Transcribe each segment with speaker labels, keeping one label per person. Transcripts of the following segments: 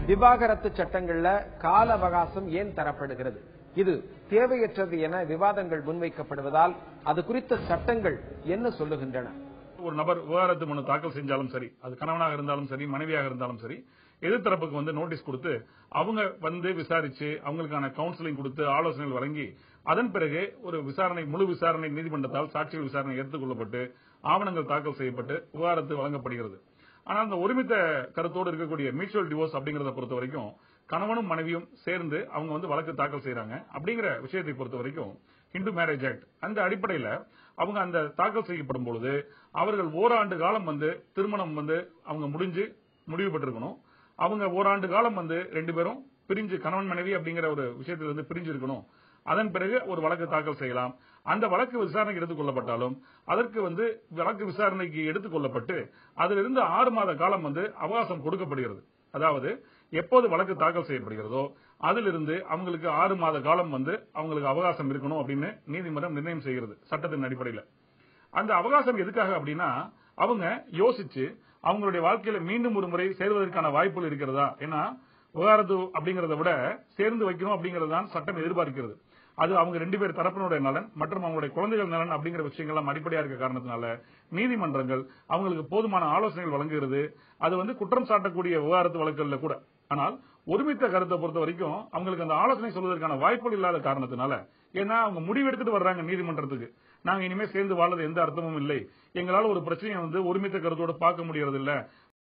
Speaker 1: விவாகரத்து சட்டங்கள்ல கால அவகாசம் ஏன் தரப்படுகிறது இது தேவையற்றது என விவாதங்கள் முன்வைக்கப்படுவதால் அது குறித்த சட்டங்கள் என்ன சொல்லுகின்றன
Speaker 2: ஒரு நபர் விவாகரத்து மனு தாக்கல் செஞ்சாலும் சரி அது கணவனாக இருந்தாலும் சரி மனைவியாக இருந்தாலும் சரி எதிர்த்தரப்புக்கு வந்து நோட்டீஸ் கொடுத்து அவங்க வந்து விசாரிச்சு அவங்களுக்கான கவுன்சிலிங் கொடுத்து ஆலோசனைகள் வழங்கி அதன் பிறகு ஒரு விசாரணை முழு விசாரணை நீதிமன்றத்தால் சாட்சிகள் விசாரணை எடுத்துக்கொள்ளப்பட்டு ஆவணங்கள் தாக்கல் செய்யப்பட்டு விவாகரத்து வழங்கப்படுகிறது ஆனால் அந்த ஒருமித்த கருத்தோடு இருக்கக்கூடிய மியூச்சுவல் டிவோர்ஸ் அப்படிங்கறத பொறுத்த வரைக்கும் கணவனும் மனைவியும் சேர்ந்து அவங்க வந்து வழக்கு தாக்கல் செய்யறாங்க அப்படிங்கிற விஷயத்தை பொறுத்த வரைக்கும் இந்து மேரேஜ் ஆக்ட் அந்த அடிப்படையில அவங்க அந்த தாக்கல் செய்யப்படும் பொழுது அவர்கள் ஓராண்டு காலம் வந்து திருமணம் வந்து அவங்க முடிஞ்சு முடிவு பெற்றிருக்கணும் அவங்க ஓராண்டு காலம் வந்து ரெண்டு பேரும் பிரிஞ்சு கணவன் மனைவி அப்படிங்கிற ஒரு விஷயத்துல இருந்து பிரிஞ்சு இருக்கணும் அதன் பிறகு ஒரு வழக்கு தாக்கல் செய்யலாம் அந்த வழக்கு விசாரணைக்கு எடுத்துக் கொள்ளப்பட்டாலும் அதற்கு வந்து வழக்கு விசாரணைக்கு எடுத்துக் கொள்ளப்பட்டு அதிலிருந்து ஆறு மாத காலம் வந்து அவகாசம் கொடுக்கப்படுகிறது அதாவது எப்போது வழக்கு தாக்கல் செய்யப்படுகிறதோ அதிலிருந்து அவங்களுக்கு ஆறு மாத காலம் வந்து அவங்களுக்கு அவகாசம் இருக்கணும் அப்படின்னு நீதிமன்றம் நிர்ணயம் செய்கிறது சட்டத்தின் அடிப்படையில் அந்த அவகாசம் எதுக்காக அப்படின்னா அவங்க யோசிச்சு அவங்களுடைய வாழ்க்கையில மீண்டும் ஒரு முறை சேர்வதற்கான வாய்ப்புகள் இருக்கிறதா ஏன்னா விவகாரத்து அப்படிங்கறத விட சேர்ந்து வைக்கணும் அப்படிங்கறது தான் சட்டம் எதிர்பார்க்கிறது அது அவங்க ரெண்டு பேர் தரப்பினுடைய நலன் மற்றும் அவங்களுடைய குழந்தைகள் நலன் அப்படிங்கிற விஷயங்கள்லாம் அடிப்படையா இருக்க காரணத்தினால நீதிமன்றங்கள் அவங்களுக்கு போதுமான ஆலோசனைகள் வழங்குகிறது அது வந்து குற்றம் சாட்டக்கூடிய விவகாரத்து வழக்குகள்ல கூட ஆனால் ஒருமித்த கருத்தை பொறுத்த வரைக்கும் அவங்களுக்கு அந்த ஆலோசனை சொல்வதற்கான வாய்ப்புகள் இல்லாத காரணத்தினால ஏன்னா அவங்க முடிவெடுத்துட்டு வர்றாங்க நீதிமன்றத்துக்கு நாங்க இனிமே சேர்ந்து வாழ்றது எந்த அர்த்தமும் இல்லை எங்களால ஒரு பிரச்சனையை வந்து ஒருமித்த கருத்தோட பார்க்க முடியறது இல்ல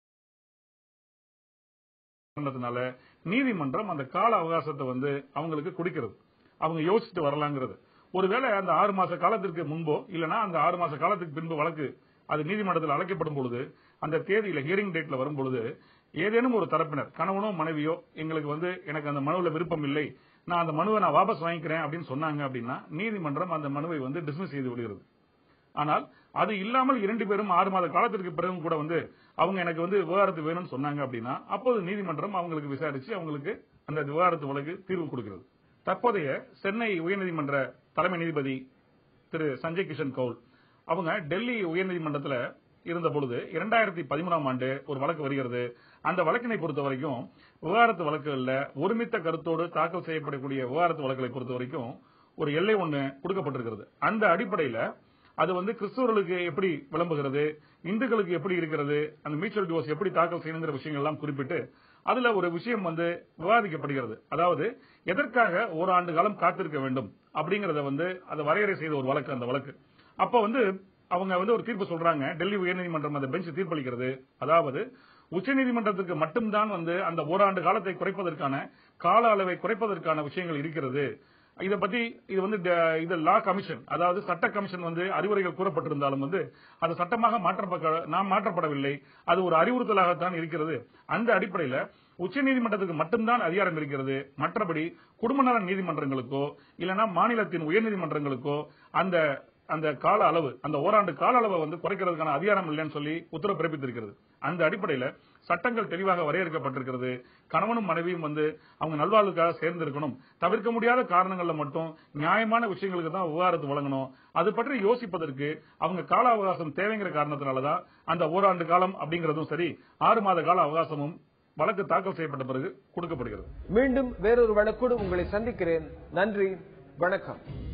Speaker 2: காரணத்தினால நீதிமன்றம் அந்த கால அவகாசத்தை வந்து அவங்களுக்கு கொடுக்கிறது அவங்க யோசிச்சுட்டு வரலாங்கிறது ஒருவேளை அந்த ஆறு மாச காலத்திற்கு முன்போ இல்லனா அந்த ஆறு மாச காலத்துக்கு பின்பு வழக்கு அது நீதிமன்றத்தில் அழைக்கப்படும் பொழுது அந்த தேதியில ஹியரிங் டேட்ல வரும் பொழுது ஏதேனும் ஒரு தரப்பினர் கணவனோ மனைவியோ எங்களுக்கு வந்து எனக்கு அந்த மனுவுல விருப்பம் இல்லை நான் அந்த மனுவை நான் வாபஸ் வாங்கிக்கிறேன் அப்படின்னு சொன்னாங்க அப்படின்னா நீதிமன்றம் அந்த மனுவை வந்து டிஸ்மிஸ் செய்து விடுகிறது ஆனால் அது இல்லாமல் இரண்டு பேரும் ஆறு மாத காலத்திற்கு பிறகு கூட வந்து அவங்க எனக்கு வந்து விவகாரத்து வேணும்னு சொன்னாங்க அப்படின்னா அப்போது நீதிமன்றம் அவங்களுக்கு விசாரிச்சு அவங்களுக்கு அந்த விவகாரத்து வழக்கு தீர்வு கொடுக்கிறது தற்போதைய சென்னை உயர்நீதிமன்ற தலைமை நீதிபதி திரு சஞ்சய் கிஷன் கவுல் அவங்க டெல்லி உயர்நீதிமன்றத்தில் இருந்த பொழுது இரண்டாயிரத்தி பதிமூணாம் ஆண்டு ஒரு வழக்கு வருகிறது அந்த வழக்கினை பொறுத்த வரைக்கும் விவகாரத்து வழக்குகள்ல ஒருமித்த கருத்தோடு தாக்கல் செய்யப்படக்கூடிய விவகாரத்து வழக்குகளை பொறுத்த வரைக்கும் ஒரு எல்லை ஒண்ணு கொடுக்கப்பட்டிருக்கிறது அந்த அடிப்படையில அது வந்து கிறிஸ்தவர்களுக்கு எப்படி விளம்புகிறது இந்துக்களுக்கு எப்படி இருக்கிறது அந்த மியூச்சுவல் டிவோர்ஸ் எப்படி தாக்கல் செய்யணுங்கிற விஷயங்கள் எல்லாம் குறிப்பிட்டு அதுல ஒரு விஷயம் வந்து விவாதிக்கப்படுகிறது அதாவது எதற்காக ஒரு ஆண்டு காலம் காத்திருக்க வேண்டும் அப்படிங்கறத வந்து அதை வரையறை செய்த ஒரு வழக்கு அந்த வழக்கு அப்ப வந்து அவங்க வந்து ஒரு தீர்ப்பு சொல்றாங்க டெல்லி உயர்நீதிமன்றம் அந்த பெஞ்ச் தீர்ப்பளிக்கிறது அதாவது உச்சநீதிமன்றத்துக்கு மட்டும்தான் வந்து அந்த ஓராண்டு காலத்தை குறைப்பதற்கான கால அளவை குறைப்பதற்கான விஷயங்கள் இருக்கிறது இத பத்தி இது வந்து ட- இது லா கமிஷன் அதாவது சட்ட கமிஷன் வந்து அறிவுரைகள் கூறப்பட்டிருந்தாலும் வந்து அது சட்டமாக மாற்றப்பட நாம் மாற்றப்படவில்லை அது ஒரு அறிவுறுத்தலாகத்தான் இருக்கிறது அந்த அடிப்படையில உச்சநீதிமன்றத்துக்கு மட்டும்தான் அதிகாரம் இருக்கிறது மற்றபடி குடும்ப நல நீதிமன்றங்களுக்கோ இல்லனா மாநிலத்தின் உயர்நீதிமன்றங்களுக்கோ அந்த அந்த கால அளவு அந்த ஓராண்டு கால அளவை வந்து குறைக்கிறதுக்கான அதிகாரம் இல்லைன்னு சொல்லி உத்தரவு பிறப்பித்திருக்கிறது அந்த அடிப்படையில சட்டங்கள் தெளிவாக வரையறுக்கப்பட்டிருக்கிறது கணவனும் மனைவியும் வந்து அவங்க நல்வாழ்வுக்காக சேர்ந்து இருக்கணும் தவிர்க்க முடியாத காரணங்கள்ல மட்டும் நியாயமான விஷயங்களுக்கு தான் விவாதத்து வழங்கணும் அது பற்றி யோசிப்பதற்கு அவங்க கால அவகாசம் தேவைங்கிற காரணத்தினாலதான் அந்த ஓராண்டு காலம் அப்படிங்கறதும் சரி ஆறு மாத கால அவகாசமும் வழக்கு தாக்கல் செய்யப்பட்ட பிறகு கொடுக்கப்படுகிறது
Speaker 1: மீண்டும் வேறொரு வழக்கோடு உங்களை சந்திக்கிறேன் நன்றி வணக்கம்